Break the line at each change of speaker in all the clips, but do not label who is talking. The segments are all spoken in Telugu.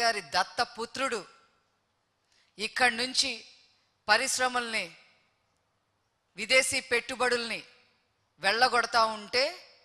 గారి దత్త పుత్రుడు ఇక్కడి నుంచి పరిశ్రమల్ని విదేశీ పెట్టుబడుల్ని వెళ్ళగొడతా ఉంటే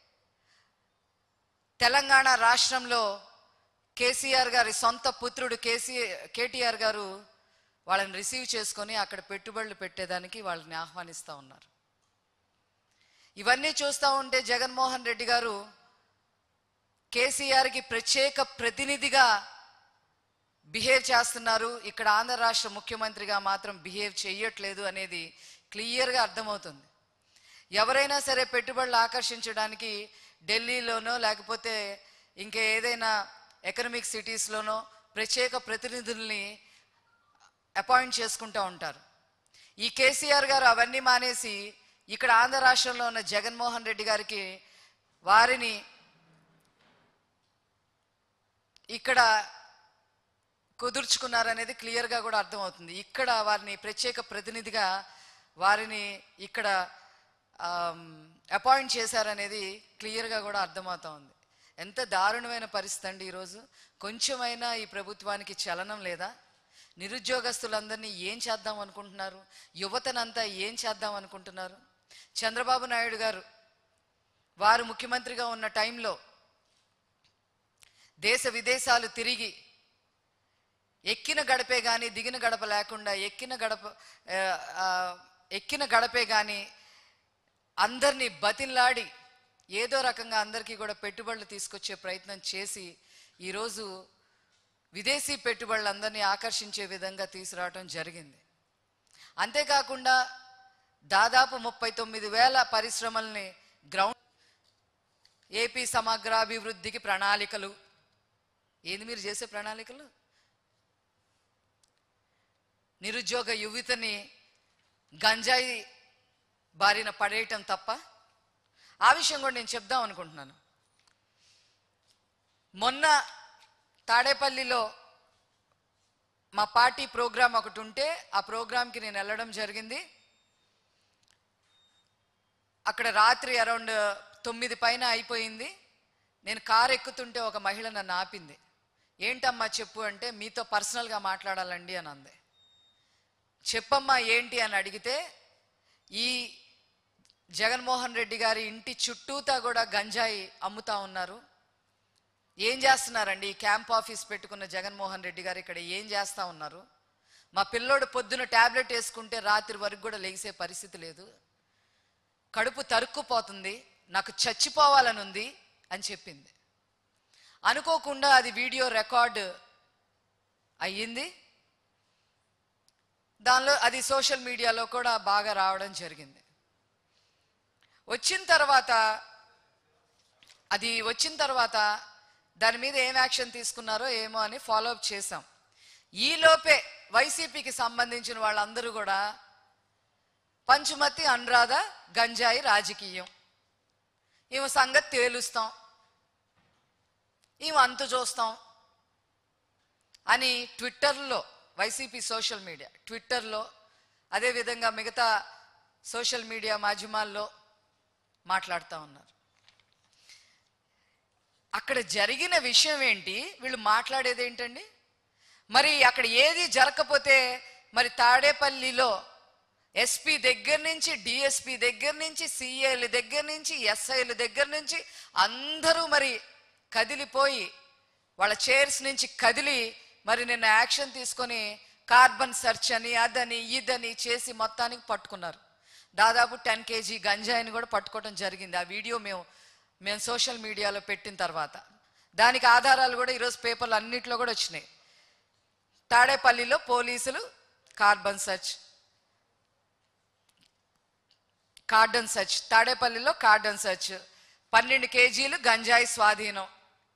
తెలంగాణ రాష్ట్రంలో కేసీఆర్ గారి సొంత పుత్రుడు కేసీ కేటీఆర్ గారు వాళ్ళని రిసీవ్ చేసుకొని అక్కడ పెట్టుబడులు పెట్టేదానికి వాళ్ళని ఆహ్వానిస్తూ ఉన్నారు ఇవన్నీ చూస్తూ ఉంటే జగన్మోహన్ రెడ్డి గారు కేసీఆర్కి ప్రత్యేక ప్రతినిధిగా బిహేవ్ చేస్తున్నారు ఇక్కడ ఆంధ్ర రాష్ట్ర ముఖ్యమంత్రిగా మాత్రం బిహేవ్ చేయట్లేదు అనేది క్లియర్గా అర్థమవుతుంది ఎవరైనా సరే పెట్టుబడులు ఆకర్షించడానికి ఢిల్లీలోనో లేకపోతే ఇంకా ఏదైనా ఎకనమిక్ సిటీస్లోనో ప్రత్యేక ప్రతినిధుల్ని అపాయింట్ చేసుకుంటూ ఉంటారు ఈ కేసీఆర్ గారు అవన్నీ మానేసి ఇక్కడ ఆంధ్ర రాష్ట్రంలో ఉన్న జగన్మోహన్ రెడ్డి గారికి వారిని ఇక్కడ కుదుర్చుకున్నారనేది క్లియర్గా కూడా అర్థమవుతుంది ఇక్కడ వారిని ప్రత్యేక ప్రతినిధిగా వారిని ఇక్కడ అపాయింట్ చేశారనేది క్లియర్గా కూడా అర్థమవుతా ఉంది ఎంత దారుణమైన పరిస్థితి అండి ఈరోజు కొంచెమైనా ఈ ప్రభుత్వానికి చలనం లేదా నిరుద్యోగస్తులందరినీ ఏం చేద్దాం అనుకుంటున్నారు యువతనంతా ఏం చేద్దాం అనుకుంటున్నారు చంద్రబాబు నాయుడు గారు వారు ముఖ్యమంత్రిగా ఉన్న టైంలో దేశ విదేశాలు తిరిగి ఎక్కిన గడపే కానీ దిగిన గడప లేకుండా ఎక్కిన గడప ఆ, ఆ, ఎక్కిన గడపే కానీ అందరినీ బతిన్లాడి ఏదో రకంగా అందరికీ కూడా పెట్టుబడులు తీసుకొచ్చే ప్రయత్నం చేసి ఈరోజు విదేశీ పెట్టుబడులందరినీ ఆకర్షించే విధంగా తీసుకురావడం జరిగింది అంతేకాకుండా దాదాపు ముప్పై తొమ్మిది వేల పరిశ్రమల్ని గ్రౌండ్ ఏపీ సమగ్రాభివృద్ధికి ప్రణాళికలు ఏంది మీరు చేసే ప్రణాళికలు నిరుద్యోగ యువతని గంజాయి బారిన పడేయటం తప్ప ఆ విషయం కూడా నేను చెప్దాం అనుకుంటున్నాను మొన్న తాడేపల్లిలో మా పార్టీ ప్రోగ్రాం ఒకటి ఉంటే ఆ ప్రోగ్రాంకి నేను వెళ్ళడం జరిగింది అక్కడ రాత్రి అరౌండ్ తొమ్మిది పైన అయిపోయింది నేను కారు ఎక్కుతుంటే ఒక మహిళ నన్ను ఆపింది ఏంటమ్మా చెప్పు అంటే మీతో పర్సనల్గా మాట్లాడాలండి అని అంది చెప్పమ్మా ఏంటి అని అడిగితే ఈ జగన్మోహన్ రెడ్డి గారి ఇంటి చుట్టూతా కూడా గంజాయి అమ్ముతా ఉన్నారు ఏం చేస్తున్నారండి ఈ క్యాంప్ ఆఫీస్ పెట్టుకున్న జగన్మోహన్ రెడ్డి గారు ఇక్కడ ఏం చేస్తా ఉన్నారు మా పిల్లోడు పొద్దున ట్యాబ్లెట్ వేసుకుంటే రాత్రి వరకు కూడా లెగిసే పరిస్థితి లేదు కడుపు తరుక్కుపోతుంది నాకు చచ్చిపోవాలని ఉంది అని చెప్పింది అనుకోకుండా అది వీడియో రికార్డ్ అయ్యింది దానిలో అది సోషల్ మీడియాలో కూడా బాగా రావడం జరిగింది వచ్చిన తర్వాత అది వచ్చిన తర్వాత దాని మీద ఏం యాక్షన్ తీసుకున్నారో ఏమో అని ఫాలో అప్ చేశాం ఈలోపే వైసీపీకి సంబంధించిన వాళ్ళందరూ కూడా పంచుమతి అనురాధ గంజాయి రాజకీయం ఈమె సంగతి తేలుస్తాం ఈమె అంతు చూస్తాం అని ట్విట్టర్లో వైసీపీ సోషల్ మీడియా ట్విట్టర్లో అదేవిధంగా మిగతా సోషల్ మీడియా మాధ్యమాల్లో మాట్లాడుతూ ఉన్నారు అక్కడ జరిగిన విషయం ఏంటి వీళ్ళు మాట్లాడేది ఏంటండి మరి అక్కడ ఏది జరగకపోతే మరి తాడేపల్లిలో ఎస్పీ దగ్గర నుంచి డిఎస్పి దగ్గర నుంచి సిఏల దగ్గర నుంచి ఎస్ఐల దగ్గర నుంచి అందరూ మరి కదిలిపోయి వాళ్ళ చైర్స్ నుంచి కదిలి మరి నిన్న యాక్షన్ తీసుకొని కార్బన్ సెర్చ్ అని అదని ఇదని చేసి మొత్తానికి పట్టుకున్నారు దాదాపు టెన్ కేజీ గంజాయిని కూడా పట్టుకోవడం జరిగింది ఆ వీడియో మేము మేము సోషల్ మీడియాలో పెట్టిన తర్వాత దానికి ఆధారాలు కూడా ఈరోజు పేపర్లు అన్నిట్లో కూడా వచ్చినాయి తాడేపల్లిలో పోలీసులు కార్బన్ సెర్చ్ కార్డన్ సర్చ్ తాడేపల్లిలో కార్డన్ సర్చ్ పన్నెండు కేజీలు గంజాయి స్వాధీనం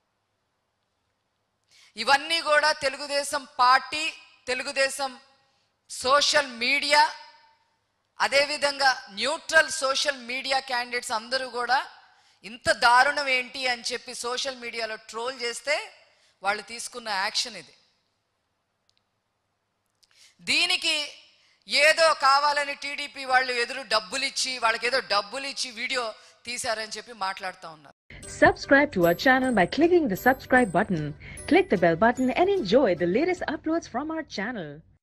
ఇవన్నీ కూడా Telugu Desam party Telugu Desam social media అదేవిధంగా న్యూట్రల్ సోషల్ మీడియా క్యాండిడేట్స్ అందరూ కూడా ఇంత దారుణం ఏంటి అని చెప్పి సోషల్ మీడియాలో ట్రోల్ చేస్తే వాళ్ళు తీసుకున్న యాక్షన్ ఇది దీనికి ఏదో కావాలని టీడీపీ వాళ్ళు ఎదురు డబ్బులు ఇచ్చి వాళ్ళకి ఏదో డబ్బులు ఇచ్చి వీడియో తీశారని చెప్పి మాట్లాడుతూ ఉన్నారు
Subscribe to our channel by clicking the subscribe button. Click the bell button and enjoy the latest uploads from our channel.